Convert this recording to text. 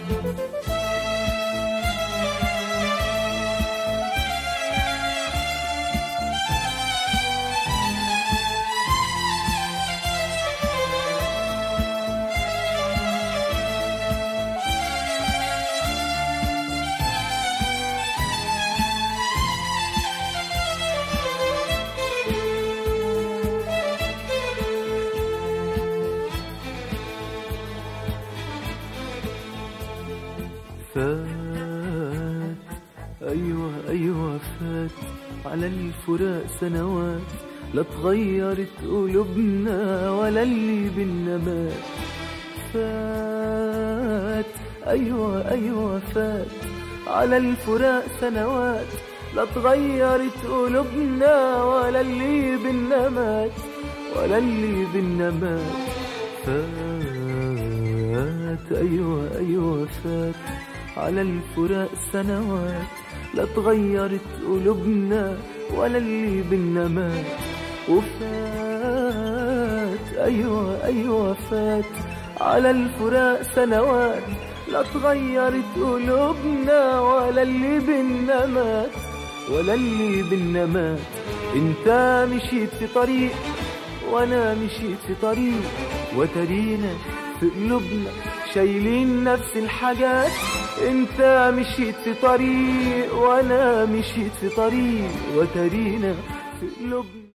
فات أيوة أيوة فات على الفراق سنوات لا اتغيرت قلوبنا ولا اللي بينا مات فات أيوة أيوة فات على الفراق سنوات لا اتغيرت قلوبنا ولا اللي بينا مات ولا اللي بينا مات فات أيوة أيوة فات على الفراق سنوات لا اتغيرت قلوبنا ولا اللي بينا مات وفات أيوة أيوة فات على الفراق سنوات لا اتغيرت قلوبنا ولا اللي بينا مات ولا اللي بينا مات انت مشيت في طريق وانا مشيت في طريق وترينا في قلوبنا شايلين نفس الحاجات انت مشيت في طريق وانا مشيت في طريق وترينا في قلوبنا